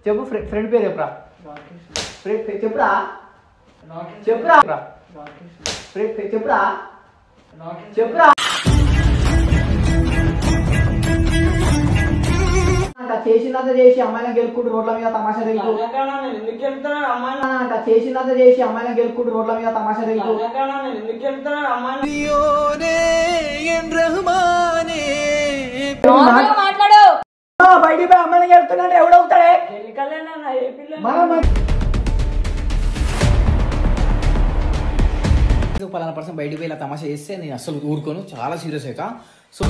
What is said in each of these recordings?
చెప్పు ఫ్రె- ఫ్రెండ్ పేరు చెప్పురా ఫ్రె- ఫ్రె- చెప్పురా చెప్పురా ఫ్రె- ఫ్రె- చెప్పురా చెప్పురా అంట చేసినంత చేసి అమ్మాయిలను గెలుపుకుంటూ రోడ్ల మీద తమాషా తెలుగు ఎందుకు వెళ్తున్నాడు అమ్మాయిని అంట చేసినంత చేసి అమ్మాయిలను గెలుపుకుంటూ రోడ్ల మీద తమాషా తెలుగు ఎందుకు వెళ్తున్నాడు అమ్మాయిని నార్మల్గా మాట్లాడు బయటికి పోయి అమ్మాయిలను గెలుపుతున్నాడు ఎవడవుతాడే గెలికలేనా ఏ పిల్ల మనం పలానా పర్సన్ బయటికి పోయి ఇలా తమాషా చేస్తే నేను అసలు ఊరుకోను చాలా సీరియస్ అయ్యాక సో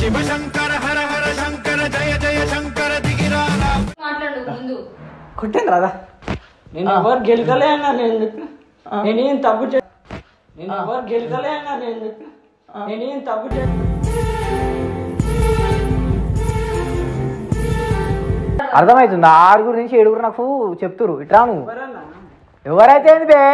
మాట్లాడు ముందు కొట్టాను రాదా నేను ఎవరు గెలకలే అన్నాను ఎందుకు నేను ఏం తప్పు చే నేను ఎవరు గెలకలే అన్నాను ఎందుకు నేను ఏం తప్పు చే అర్థమవుతుంది ఆరుగురు నుంచి ఏడుగురు నాకు చెప్తురు ఇట్రా నువ్వు ఎవరన్నా ఎవరైతే ఏంది బే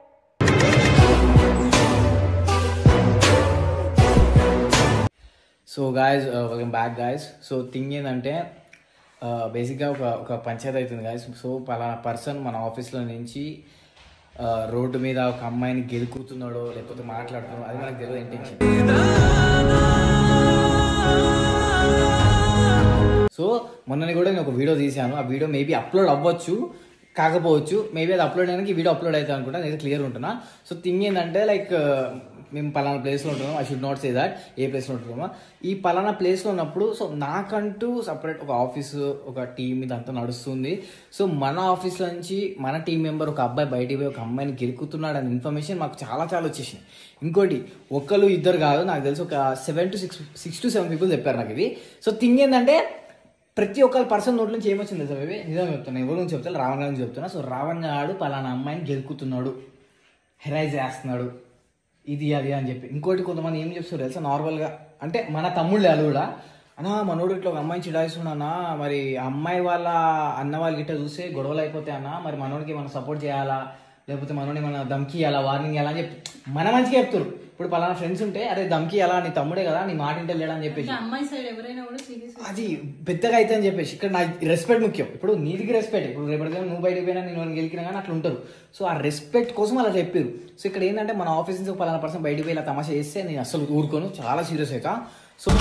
so guys welcome back guys so thing ఏంటంటే బేసిక్గా ఒక ఒక పంచాయతీ అవుతుంది గాయస్ సో పలానా పర్సన్ మన ఆఫీస్లో నుంచి ఆ, రోడ్డు మీద ఒక అమ్మాయిని గెలుకుతున్నాడో లేకపోతే మాట్లాడుతున్నాడో అది మనకు తెలియదు ఇంటెన్షన్ సో మొన్నని కూడా నేను ఒక వీడియో తీశాను ఆ వీడియో మేబీ అప్లోడ్ అవ్వచ్చు కాకపోవచ్చు మేబీ అది అప్లోడ్ అయినాక ఈ వీడియో అప్లోడ్ అవుతుంది అనుకుంటా నేను క్లియర్ ఉంటున్నా సో థింగ్ ఏంటంటే లైక్ మేము పలానా ప్లేస్లో ఉంటున్నాం I should not say that ఏ ప్లేస్లో ఉంటున్నామో ఈ పలానా ప్లేస్లో ఉన్నప్పుడు సో నాకంటూ సపరేట్ ఒక ఆఫీస్ ఒక టీం ఇదంతా నడుస్తుంది సో మన ఆఫీస్ నుంచి మన టీం మెంబర్ ఒక అబ్బాయి బయటికి పోయి ఒక అమ్మాయిని గెలుకుతున్నాడు అనే ఇన్ఫర్మేషన్ మాకు చాలా చాలా వచ్చేసింది ఇంకోటి ఒకళ్ళు ఇద్దరు కాదు నాకు తెలిసి ఒక seven to six six to seven people చెప్పారు నాకు ఇది సో థింగ్ ఏంటంటే ప్రతి ఒక్క పర్సన్ నోట్ నుంచి ఏమొచ్చింది సార్ ఇవి నిజం చెప్తున్నా ఎవరి నుంచి చెప్తాను రావణ్ గారి నుంచి చెప్తున్నా సో రావణ్ గారు పలానా అమ్మాయిని గెలుకుతున్నాడు హెరైజ్ చేస్తున్నాడు ఇది అది అని చెప్పి ఇంకోటి కొంతమంది ఏం చెప్తారు తెలుసా నార్మల్గా అంటే మన తమ్ముళ్ళు వాళ్ళు కూడా అన్నా మనోడు ఇట్లా ఒక అమ్మాయిని చిడాయిస్తున్నా మరి ఆ అమ్మాయి వాళ్ళ అన్న వాళ్ళ గిట్ట చూస్తే గొడవలు అయిపోతాయి అన్న మరి మనోడికి మనం సపోర్ట్ చేయాలా లేకపోతే మనోడిని మన దమ్కి ఇవ్వాలా వార్నింగ్ ఇవ్వాలా అని చెప్పి మన మంచిగా చెప్తారు ఇప్పుడు పలానా ఫ్రెండ్స్ ఉంటే అరే దమ్కి ఇవ్వాలా నీ తమ్ముడే కదా నీ మాట ఇంటే లేడా అని చెప్పేసి అమ్మాయి సైడ్ ఎవరైనా కూడా సీరియస్ అది పెద్దగా అయితే అని చెప్పేసి ఇక్కడ నా రెస్పెక్ట్ ముఖ్యం ఇప్పుడు నీదికి రెస్పెక్ట్ ఇప్పుడు రేపటిగా నువ్వు బయటకు పోయినా నేను వాళ్ళని గెలికినా కానీ అట్లా ఉంటారు సో ఆ రెస్పెక్ట్ కోసం అలా చెప్పారు సో ఇక్కడ ఏంటంటే మన ఆఫీస్ నుంచి ఒక పలానా పర్సన్ బయటకు పోయి ఇలా తమాషా చేస్తే నేను అసలు ఊరుకోను చాలా సీరియస్ అయ్యాక సో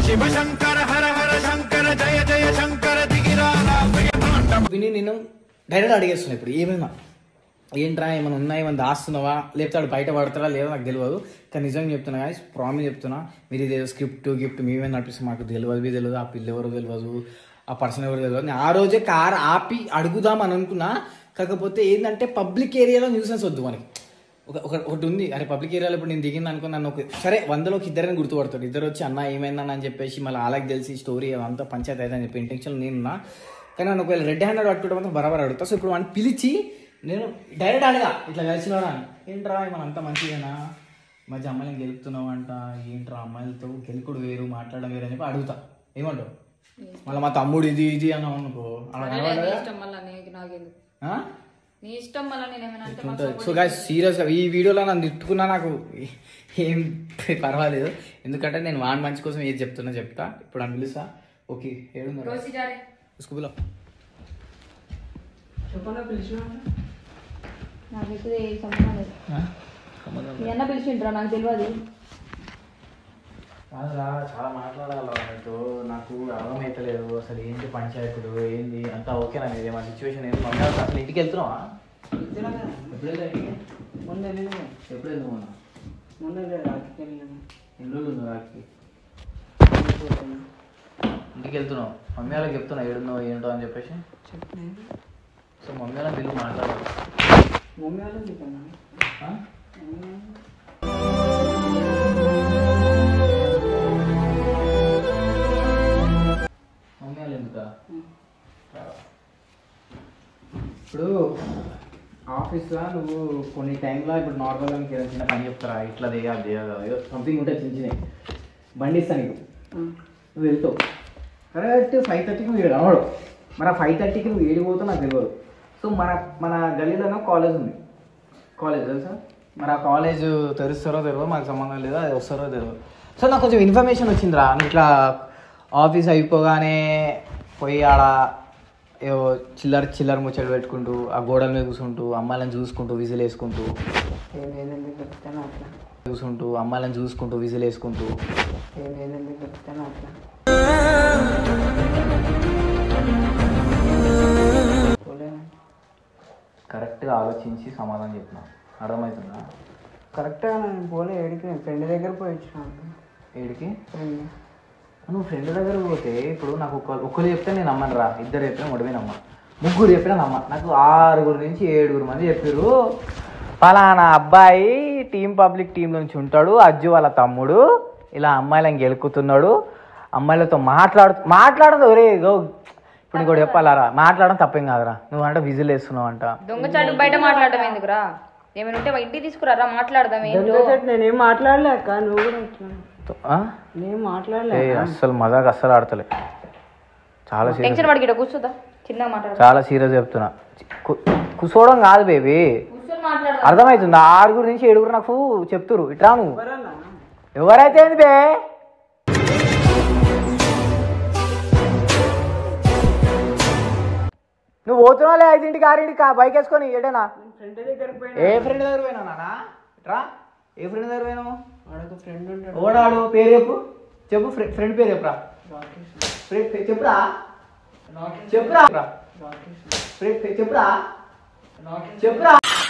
విని నేను డైరెక్ట్ అడిగేస్తున్నా ఇప్పుడు ఏమైనా ఏంట్రా ఏమైనా ఉన్నా ఏమైనా దాస్తున్నావా లేకపోతే వాడు బయట పడతారా లేదో నాకు తెలియదు కానీ నిజంగా చెప్తున్నా కానీ ప్రామిస్ చెప్తున్నా మీరు ఇదేదో స్క్రిప్ట్ గిఫ్ట్ మేమే నడిపిస్తే మాకు తెలియదు మీ తెలియదు ఆ పిల్ల ఎవరు తెలియదు ఆ పర్సన్ ఎవరు తెలియదు నేను ఆ రోజే కార్ ఆపి అడుగుదాం అని అనుకున్నా కాకపోతే ఏంటంటే పబ్లిక్ ఏరియాలో న్యూసెన్స్ వద్దు మనకి ఒక ఒక ఒకటి ఉంది అరే పబ్లిక్ ఏరియాలో ఇప్పుడు నేను దిగింది అనుకో నన్ను ఒక సరే వందలోకి ఇద్దరిని గుర్తుపడతాడు ఇద్దరు వచ్చి అన్న ఏమైందని అని చెప్పేసి మళ్ళీ వాళ్ళకి తెలిసి స్టోరీ అదంతా పంచాయతీ అయితే అని చెప్పి ఇంటెన్షన్ నేనున్నా కానీ నన్ను ఒకవేళ రెడ్ హ్యాండెడ్ పట్టుకుంటే మాత్రం బరాబర్ అడుగుతా సో ఇప్పుడు వాడిని పిలిచి నేను డైరెక్ట్ అడగా ఇట్లా కలిసినవాడు అని ఏంట్రా మన అంతా మంచిదేనా మధ్య అమ్మాయిని గెలుపుతున్నావు అంట ఏంట్రా అమ్మాయిలతో గెలుకుడు వేరు మాట్లాడడం వేరు అని చెప్పి అడుగుతా ఏమంటావు మళ్ళీ మా తమ్ముడు ఇది ఇది అని అనుకో అలా నీ కనబడదా? ఇష్టం మళ్ళీ నీకు నాకెందుకు ఆ? నీ ఇష్టం మళ్ళీ నేను ఏమైనా అంటే మాకు ఉంటుంది సో గాయస్ సీరియస్గా ఈ వీడియోలో నన్ను తిట్టుకున్నా నాకు ఏం పర్వాలేదు ఎందుకంటే నేను వాన్ మంచి కోసం ఏది చెప్తున్నా చెప్తా ఇప్పుడు అని పిలుస్తా ఓకే ఏడున్నారు రోజు జారే స్కూల్లో చెప్పనా పిలిచిన నాకైతే ఏ సంబంధం లేదు మీ అన్న పిలిచిండ్రా నాకు తెలియదు కాదురా చాలా మాట్లాడాలి అన్నట్టు నాకు అర్థమైతలేదు అసలు ఏంటి పంచాయతీలు ఏంది అంతా ఓకేనా ఇది మా సిచ్యువేషన్ ఏంటి మమ్మీ వాళ్ళు అసలు ఇంటికి వెళ్తున్నావా ఎప్పుడు వెళ్ళా ఇంటికి మొన్న వెళ్ళిన ఎప్పుడు వెళ్తున్నావు మొన్న రాత్రికి వెళ్ళినాము ఎన్ని రోజులు ఉంది రాకి ఇంటికి వెళ్తున్నావు మమ్మీ వాళ్ళకి చెప్తున్నావు ఏడున్నావు ఏంటో అని చెప్పేసి చెప్పిన సో మమ్మీ వాళ్ళ బిల్లు మాట్లాడాలి మమ్మీ వాళ్ళు చెప్పాను ఆ? మమ్మీ వాళ్ళు ఎందుకా ఇప్పుడు ఆఫీస్లో నువ్వు కొన్ని టైంలో ఇప్పుడు నార్మల్గా నీకు ఏదైనా చిన్న పని చెప్తారా ఇట్లా దిగా అది ఏదో సంథింగ్ ఉంటే చిన్న చిన్నవి బండి ఇస్తా నీకు నువ్వు వెళ్తావు కరెక్ట్ ఫైవ్ థర్టీకి నువ్వు ఇక్కడ కనబడు మరి ఆ ఫైవ్ థర్టీకి నువ్వు ఏడి పోతావు నాకు తెలియదు సో మన మన గల్లీలోనే కాలేజ్ ఉంది కాలేజ్ తెలుసా మరి ఆ కాలేజ్ తెరుస్తారో తెలియదు మాకు సంబంధం లేదు అది వస్తారో తెలియదు సో నాకు కొంచెం ఇన్ఫర్మేషన్ వచ్చిందిరా నువ్వు ఇట్లా ఆఫీస్ అయిపోగానే పోయి ఆడ ఏవో చిల్లర చిల్లర ముచ్చట్లు పెట్టుకుంటూ ఆ గోడల మీద కూర్చుంటూ అమ్మాయిలను చూసుకుంటూ విజిల్ వేసుకుంటూ ఏదేందుకు చెప్తాను అట్లా కూర్చుంటూ అమ్మాయిలను చూసుకుంటూ విజిల్ వేసుకుంటూ ఏదేందుకు చెప్తాను అట్లా పోలేను కరెక్ట్గా ఆలోచించి సమాధానం చెప్పిన అర్థమవుతుందా కరెక్ట్గా నేను పోలే ఏడికి నేను ఫ్రెండ్ దగ్గర పోయి వచ్చిన ఏడికి ఫ్రెండ్ నువ్వు ఫ్రెండ్ దగ్గర పోతే ఇప్పుడు నాకు ఒక ఒకరు చెప్తే నేను నమ్మను రా ఇద్దరు చెప్తే మొడవే నమ్మ ముగ్గురు చెప్పినా నమ్మ నాకు ఆరుగురు నుంచి ఏడుగురు మంది చెప్పారు పలానా అబ్బాయి టీం పబ్లిక్ టీం నుంచి ఉంటాడు అజ్జు వాళ్ళ తమ్ముడు ఇలా అమ్మాయిలను గెలుకుతున్నాడు అమ్మాయిలతో మాట్లాడు మాట్లాడదు ఒరే గో ఇప్పుడు నీకు ఒకటి చెప్పాలరా మాట్లాడడం తప్పేం కాదురా నువ్వు అంటే విజిల్ వేస్తున్నావు అంట దొంగచాటు బయట మాట్లాడడం ఎందుకురా ఏమైనా ఉంటే ఇంటికి తీసుకురారా మాట్లాడదాం ఏంటో దొంగచాటు నేనేం మాట్లాడలే అక్క నువ్వు కూడా ఇట్లా ఆ? నేను మాట్లాడలే ఏ అస్సలు మజాక్ అస్సలు ఆడతలే చాలా సీరియస్ టెన్షన్ పడికి కూర్చోదా చిన్నగా మాట్లాడదాం చాలా సీరియస్ చెప్తున్నా కు- కూర్చోవడం కాదు బేబీ కూర్చొని మాట్లాడదాం అర్థమవుతుంది ఆరుగురు నుంచి ఏడుగురు నాకు చెప్తురు ఇట్రా నువ్వు ఎవరన్నా ఎవరైతే ఏంది బే నువ్వు పోతున్నావులే ఐదింటికి ఆరింటికి ఆ బైక్ వేసుకొని ఏడేనా ఫ్రెండ్ దగ్గర పోయినా ఏ ఫ్రెండ్ దగ్గర పోయినా నాన్న ఇట్రా ఏ ఫ్రెండ్ దగ్గర పోయినావు ఆడొక ఫ్రెండ్ ఉంటాడు ఓడాడు పేరు చెప్పు చెప్పు ఫ్రె- ఫ్రెండ్ పేరు చెప్పురా ఫ్రెండ్ పే- చెప్పురా చెప్పురా ఫ్రెండ్ పే- చెప్పురా చెప్పురా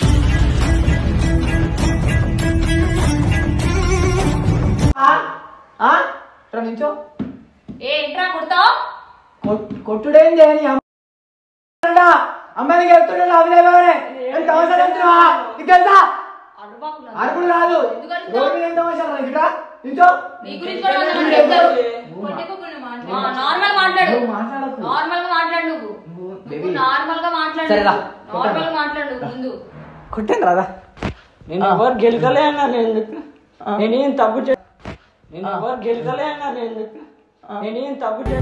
ఆ? ఆ? ఇట్రా నించో ఏ ఇంట్రా కుడతావు కొట్- కొట్టుడేంది అని అమ్మ- అమ్మాయికి వెళ్తుండే అభినయమే ఎంత అవసరం వెళ్తున్నావా నీకు తెలుసా అరుగుడు రాదు రోడ్డు మీద ఎంత అవసరం రా, ఇట్రా నించో నీ గురించి కూడా మాట్లాడు, చెప్తారు. ఆ, నార్మల్ మాట్లాడు నువ్వు మాట్లాడకు. నార్మల్ గా మాట్లాడు నువ్వు నువ్వు నువ్వు బేబీ నార్మల్ గా మాట్లాడు సరేరా. నార్మల్ గా మాట్లాడు నువ్వు ముందు కొట్టాను రాదా నేను ఎవరు గెలకలే అన్నాను ఎందుకు నేను ఏం తప్పు చే నేను ఎవరు గెలకలే అన్నాను ఎందుకు నేను ఏం తప్పు చే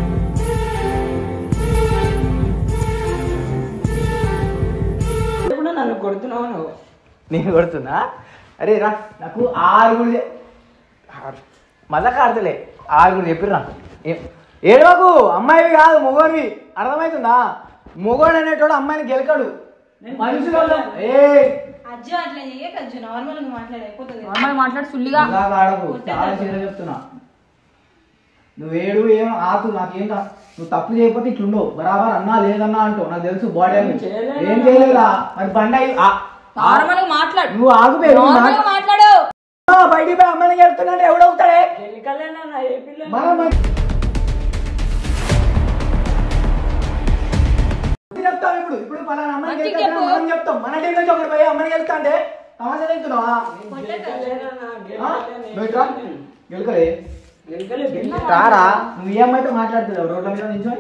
ఇప్పుడు నన్ను కొడుతున్నావు నువ్వు నేను కొడుతున్నా అరే రా నాకు ఆరుగురు చె- ఆరు- మజాక్ ఆడతలే ఆరుగురు చెప్పిర్రా ఏడవకు అమ్మాయివి కాదు మొగోనివి అర్థమవుతుందా మొగోడు అనేటోడు అమ్మాయిని గెలకడు మనుషులు ఏ అజ్జు అట్లా చెయ్యక అజ్జు నార్మల్ గా మాట్లాడు అయిపోతుంది నార్మల్ మాట్లాడు సుల్లిగా మజాక్ ఆడకు చాలా సీరియస్ చెప్తున్నా నువ్వు ఏడు ఏం ఆకు నాకేం కా నువ్వు తప్పు చేయకపోతే ఇట్లుండవు బరాబర్ అన్నా లేదన్నా అంటావు నాకు తెలుసు బాడీ చేయలేను. ఏం చేయలేదా మరి బండి అయి- ఆ- ఆ- నార్మల్ గా మాట్లాడు నువ్వు ఆగు బే, నువ్వు నార్మల్ గా మాట్లా- మాట్లాడు ఆ, బయటికి పోయి అమ్మాయిని గెలుతున్నట్టు ఎవడవుతాడే గెలకలేనా ఏ పిల్ల మనం మన- చెప్తాం ఇప్పుడు ఇప్పుడు పలానా అమ్మాయిని మంచిగా గెలుస్తాం, చెప్పు. మనం చెప్తాం మన టీం నుంచి ఒకటి పోయి అమ్మాయిని గెలుస్తా అంటే తమాషా తింటున్నావా గెలకలేనా ఆ? నువ్వు ఇట్రా. గెలుకలే గెలకలే బిడ్డ. రారా నువ్వు ఏ అమ్మాయితో మాట్లాడుతున్నావు రోడ్ల మీద నించొని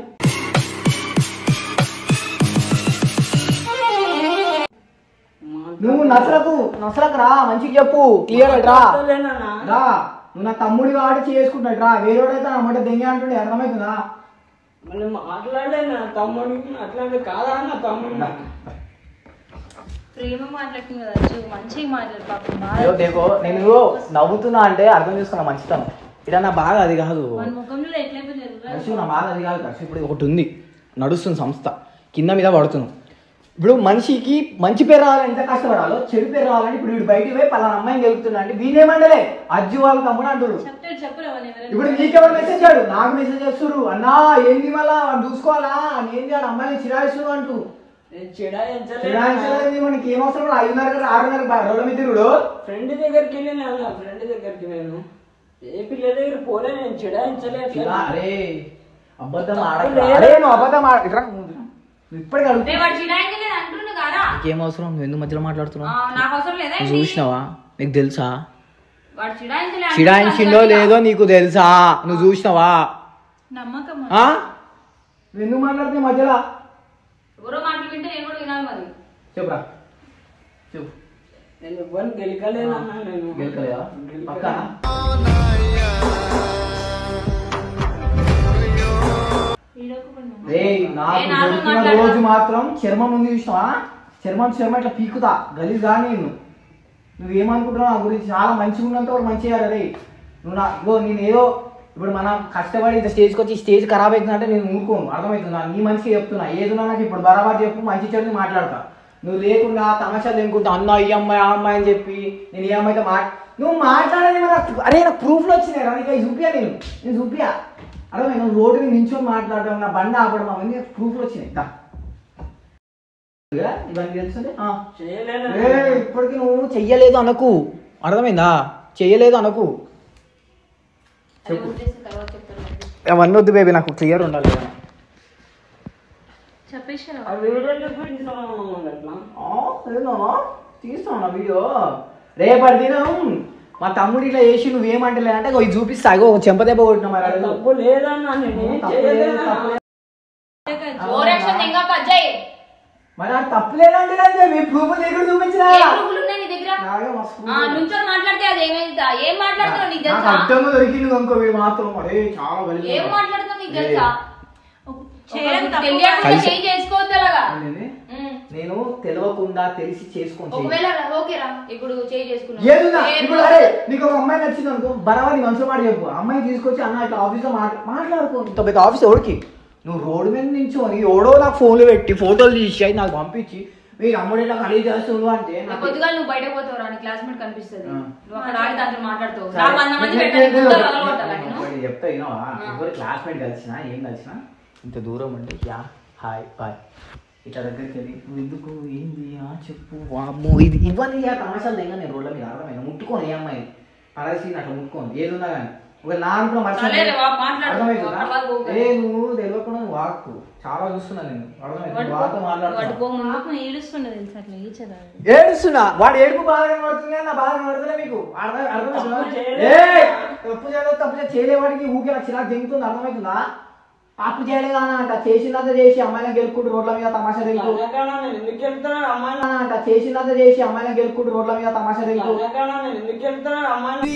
నువ్వు నసలకు నసలకు రా మంచిగా చెప్పు క్లియర్ రా గెలకలేనా? రా నువ్వు నా తమ్ముడి వాడి చేసుకుంటాడు రా వేరేవాడైతే నా మాట దెంగే అంటుండే అర్థమవుతుందా మళ్ళీ మాట్లాడలే నా తమ్ముడు అట్లాంటి కాదా నా తమ్ముడు ప్రేమ మాట్లాడుతుంది కదా అజ్జు మంచిగా మాట్లాడు పాపం బాగా అయ్యో దేకో నేను నవ్వుతున్నా అంటే అర్థం చేసుకున్నా మంచితనం ఇక్కడ నా బాగా అది కాదు మన ముఖంలో ఎట్లయిపోయింది కర్షి నా బాధ అది కాదు కర్షి ఇప్పుడు ఒకటి ఉంది నడుస్తుంది సంస్థ కింద మీద పడుతున్నాం ఇప్పుడు మనిషికి మంచి పేరు రావాలని ఎంత కష్టపడాలో చెడు పేరు రావాలని ఇప్పుడు వీడు బయటికి పోయి పలానా అమ్మాయిని గెలుపుతున్నా అంటే వీనేమండలే అజ్జు వాళ్ళ తమ్ముడు అంటారు చెప్తాడు చెప్పరు అవన్నీ ఎవరైనా. ఇప్పుడు నీకెవరు మెసేజ్ చేయడు నాకు మెసేజ్ చేస్తున్నారు అన్నా ఏంది మళ్ళా వాడు చూసుకోవాలా ఏంది వాడు అమ్మాయిని చిరాయిస్తు అంటూ నేను చిడాయించలేదు చిరాయించలేదు మనకి ఏం అవసరం లేదు. ఐదున్నర కదా ఆరున్నర బా- రోడ్ల మీద తిరుగుడు ఫ్రెండ్ దగ్గరికి వెళ్ళి నా ఫ్రెండ్ దగ్గరికి నేను ఏ పిల్ల దగ్గర పోలే నేను చిడాయించలే చిరా- అట్లా అరే అబద్ధం తప్పు ఆడకు. లేదు. అరే నువ్వు అబద్ధం ఆడ ఇట్రా. నువ్వు ఇప్పటికి అడుగు రే వాడు చిరాయించి లేదు అంటుండు కారా ఏం అవసరం నువ్వు ఎందుకు మధ్యలో మాట్లాడుతున్నావు ఆ, నాకు అవసరం లేదా నువ్వు చూసినావా నీకు తెలుసా వాడు చిరాయించలే అంటుండు చిడాయించిండో కదా. లేదో నీకు తెలుసా నువ్వు చూసినావా నమ్మకం ఆ? నువ్వు ఎందుకు మాట్లాడుతున్నావు మధ్యలో ఎవరో మాటలు వింటే నేను కూడా వినాలి మరి చెప్పురా చెప్పు నేను ఎవరిని గెలకలేనన్నా నేను గెలకలేదా పక్కన రేయ్ నాకు ఏ, నాతో దొరికిన మాట్లాడు. రోజు మాత్రం చర్మం ఉంది చూసినావా చర్మం చర్మం ఇట్లా పీకుతా గలీజ్గా నేను నువ్వేమనుకుంటున్నావు నా గురించి చాలా మంచిగా ఉన్నంత వరకు మంచిగా రే నువ్వు నా ఇగో నేను ఏదో ఇప్పుడు మనం కష్టపడి ఇంత స్టేజ్కి వచ్చి స్టేజ్ ఖరాబ్ అవుతుందంటే నేను ఊరుకోను అర్థమవుతుందా నీ మనిషికి చెప్తున్నా ఏదున్నా నాకు ఇప్పుడు బరాబర్ చెప్పు మంచి చెడు మాట్లాడతా నువ్వు లేకుండా తమాషాలు లేకుండా అన్న ఈ అమ్మాయి ఆ అమ్మాయి అని చెప్పి నేను ఏ అమ్మాయితో మా నువ్వు మాట్లాడేది మన అరే నాకు ప్రూఫ్లు వచ్చినాయి రా నీకు చూపియా నేను నేను చూపియా అర్థమైంది నువ్వు రోడ్డు మీద నించొని మాట్లాడడం నా బండి ఆపడం అవన్నీ ప్రూఫ్లు వచ్చినాయి దా. ఇవన్నీ తెలుస్తుంది ఆ. చేయలేదు ఏ, ఇప్పటికి నువ్వు చెయ్యలేదు అనకు అర్థమైందా చెయ్యలేదు అనకు అది వదిలేసి తర్వాత చెప్తాను అవన్నీ వద్దు బేబీ నాకు క్లియర్ ఉండాలి చెప్పేసి ఆ వీడియో గురించి అట్లా తీస్తాను వీడియో రేపటి దినం మా తమ్ముడు ఇట్లా చేసి నువ్వేమంటలే అంటే ఇగో ఇది చూపిస్తా ఇగో ఒక చెంప దెబ్బ కొట్టిన మరి అడుగు. తప్పు లేదన్నా నేను ఏం తప్పు లేదు, చేయలేదన్నా. తప్పు లేదు. ఓరక్షన్ ఇంకా అజ్జయ్ మరి నాకు తప్పు లేదంటే కదా మీ ప్రూఫ్ దగ్గర చూపించినా ఏ ప్రూఫ్లు ఉన్నాయి నీ దగ్గర నాకే మస్తు ఆ, నుంచొని మాట్లాడితే అది ఏమైందా ఏం మాట్లాడుతున్నావు నీకు నాకు తెలుసా అర్థంగా దొరికింది ఇంకో వీడు మాత్రం అరే చాలా గలీజ్ ఏం ఉన్నాడు. మాట్లాడుతున్నావు నీకు తెలుసా చేయడం తప్పు తెలియకుండా కలిసి- చేంజ్ చేసుకోవద్దు అలాగా ఏంది? ఉమ్. నేను తెలియకుండా తెలిసి చేసుకొని ఒకవేళ ఓకేరా ఇప్పుడు చేంజ్ చేసుకున్నావు ఏదున్నా ఏం ఇప్పుడు అరే నీకు ఒక అమ్మాయి నచ్చింది అనుకో బరాబర్ నీ మనసు మాట చెప్పు అమ్మాయి తీసుకొచ్చి అన్న ఇట్లా ఆఫీస్ లో మాట్లా మాట్లాడుకో ఇంత పెద్ద ఆఫీస్ ఎవరికి నువ్వు రోడ్డు మీద నించోని ఎవడో నాకు ఫోన్లు పెట్టి ఫోటోలు తీసి అవి నాకు పంపించి మీ అమ్ముడు ఇట్లా ఖరీదు చేస్తుండు అంటే రేపు నాకు- పొద్దుగాల నువ్వు బయట పోతావు రా నీ క్లాస్మేట్ కనిపిస్తుంది ఆ. నువ్వు అక్కడ ఆగి దాంతో మాట్లాడుతావు సరే. నా వంద మంది నేను- పెట్టాలి నేను- గుంతలు నేను- పగలగొట్టాలా నేను నేను? ఒకటి చెప్తా వినవా ఎవరు క్లాస్మేట్ కలిసినా ఏం కలిసినా ఇంత దూరం ఉంటే యా హాయ్ బాయ్ ఇట్లా దగ్గరికి వెళ్ళి నువ్వు ఎందుకు ఏంది ఆ చెప్పు వామ్మో ఇది ఇవన్నీ ఇక తమాషాలు దగ్గర నేను రోడ్ల మీద అర్థమైంది ముట్టుకోను ఏ అమ్మాయి పడేసి అట్లా ముట్టుకోను ఏదున్నా కానీ ఒక నా అనుకున్న సరే రే, వా, మాట్లాడు. అర్థమవుతుందా అక్కడ వాళ్ళు పోకు. ఏ నువ్వు తెలియకుండా నువ్వు వాక్కు చాలా చూస్తున్నా నేను అర్థమైంది వాడు వాడితో పో- వాడు మాట్లాడుతున్నా పో ముందు. పాపం ఏడుస్తుండే తెలుసు అట్లా ఈచరాదు ఏడుస్తున్నా వాడు ఏడుపు బాగా కనబడుతుంది కానీ నా బాగా కనబడుతుందా మీకు అర్థం అర్థమవుతుందా తప్పు చేయలేదు. ఏయ్! తప్పు చేయలేదు తప్పు చేయలేదు చేయలేవాడికి ఊకే నాకు చిరాకు దిగుతుంది అర్థమవుతుందా తప్పు చేయలేదు అని అంట చేసినంత చేసి అమ్మాయిలను గెలుకుంటూ రోడ్ల మీద తమాషా దిగుతూ అన్నకన్నా నేను ఎందుకు వెళ్తాను అమ్మాయి అంట చేసినంత చేసి అమ్మాయిలను గెలుకుంటూ రోడ్ల మీద తమాషా దిగుతూ అన్నకన్నా నేను ఎందుకు వెళ్తాను అమ్మాయి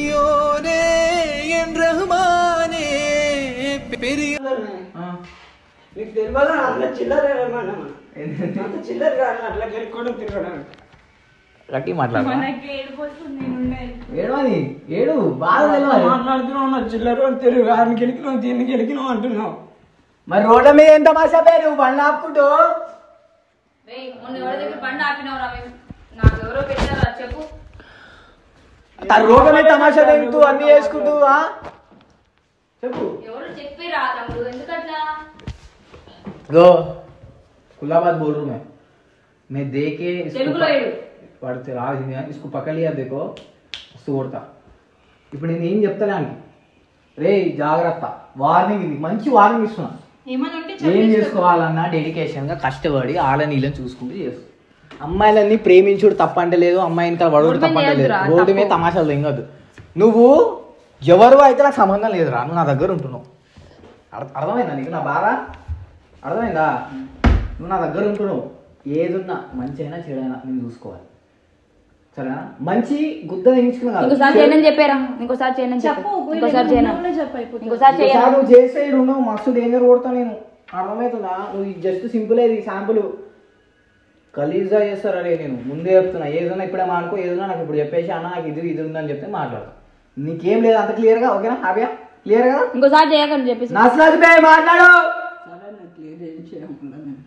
ఆ. నీకు తెలియదా అంత చిల్లర అంత చిల్లర కాదు అట్లా గెలుకోవడం తిరగడం గట్టి మాట్లాడు మనకి ఏడిపోతుంది నేను ఉండేది ఏడవని ఏడు బాగా తెలియాలి మాట్లాడుతున్నావు నా చిల్లర అని తెలుగు ఆడిని గెలికినావు దీన్ని గెలికినావు అంటున్నావు మరి రోడ్ల మీద ఎంత తమాషా పేరు బండి ఆపుకుంటూ రేయ్, మొన్న ఎవరి దగ్గర బండి ఆపినావు రా మేము నాకు ఎవరో పెట్టారా చెప్పు ఆ రోడ్ల మీద తమాషా దిగుతూ అన్ని చేసుకుంటూ ఆ? చెప్పు ఎవరు చెప్పిరా తమ్ముడు ఎందుకట్లా गो खुला बात बोल रहा हूँ मैं मैं देखे इसको తెలుగులో प- ఏడు పడితే రాదు హిందీ కానీ इसको पकड़ लिया देखो మస్తు కొడతా ఇప్పుడు నేను ఏం చెప్తాను ఆయనకి రే జాగ్రత్త వార్నింగ్ ఇది మంచి వార్నింగ్ ఇస్తున్నా ఏమని ఉంటే ఏం చెప్పేసుకో. చేసుకోవాలన్నా డెడికేషన్ గా కష్టపడి ఆళ్ళ నీళ్ళని చూసుకుంటూ చేస్తూ అమ్మాయిలన్నీ ప్రేమించుడు తప్పంటే లేదు అమ్మాయిని ఇంకా వడుడు రోడ్డు మీద తప్పంటే లేదు చేయొద్దురా, రోడ్డు మీద తప్పు. తమాషాలు తెంగదు నువ్వు ఎవరు అయితే నాకు సంబంధం లేదురా నువ్వు నా దగ్గర ఉంటున్నావు అర్థ- అర్థమైందా నీకు నా బాధ అర్థమైందా నువ్వు నా దగ్గర ఉంటున్నావు ఏదున్నా మంచి అయినా చెడైనా నేను చూసుకోవాలి సరేనా మంచి గుద్ద తెగించుకున్నా కాదు. ఇంకోసారి చేయనని చెప్పారా ఇంకోసారి చేయనని చెప్పు చెప్పు పోయి ఇంకోసారి నేను చేయను ముందులోనే చెప్పు అయిపోతుంది. ఇంకోసారి ఇంకోసారి చేయను నువ్వు చేస్తే ఈడు ఉన్నావు మస్తు డేంజర్ కొడతా నేను అర్థమవుతుందా నువ్వు జస్ట్ సింపుల్ ఇది శాంపుల్ గలీజ్గా చేస్తారు అరే నేను ముందే చెప్తున్నా ఏదైనా ఇప్పుడే మానుకో ఏదైనా నాకు ఇప్పుడు చెప్పేసి అన్న నాకు ఇది ఇది ఉందని చెప్తే మాట్లాడతా నీకేం లేదు అంత క్లియర్గా ఓకేనా హ్యాపీయా క్లియర్గా ఇంకోసారి చేయకండి చెప్పేసి నచ్చలేదు బే మాట్లాడు సరే నేను క్లియర్ ఏం చేయకుండా నేను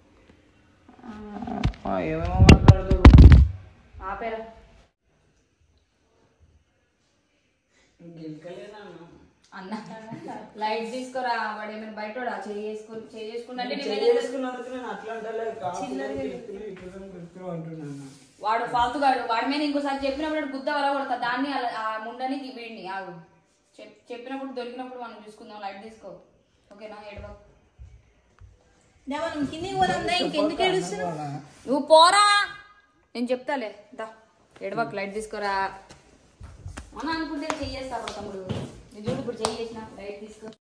ఏమేమో మాట్లాడుతాడు ఆపేరా అన్న లైట్ తీసుకోరా వాడు ఏమైనా బయట చేసుకుని చేసుకున్నట్టే నీ మీద చేసుకున్నందుకు నేను అట్లా అంటలే అంటున్నాను వాడు ఫాల్తుగాడు వాడి మీద ఇంకోసారి చెప్పినప్పుడు వాడు గుద్ద వల కొడతా దాన్ని అలా ఆ ముండని ఈ వీడిని ఆగు చెప్- చెప్పినప్పుడు దొరికినప్పుడు మనం చూసుకుందాం లైట్ తీసుకో ఓకేనా ఏడవ దేవా, నువ్వు కిందికి పోదాందా ఇంకెందుకు ఏడుస్తున్నావు నువ్వు పోరా నేను చెప్తాలే దా ఎడవకు లైట్ తీసుకోరా మన అనుకుంటే చెయ్యేస్తా తమ్ముడు నేను చూడు ఇప్పుడు చెయ్యేసిన లైట్ తీసుకో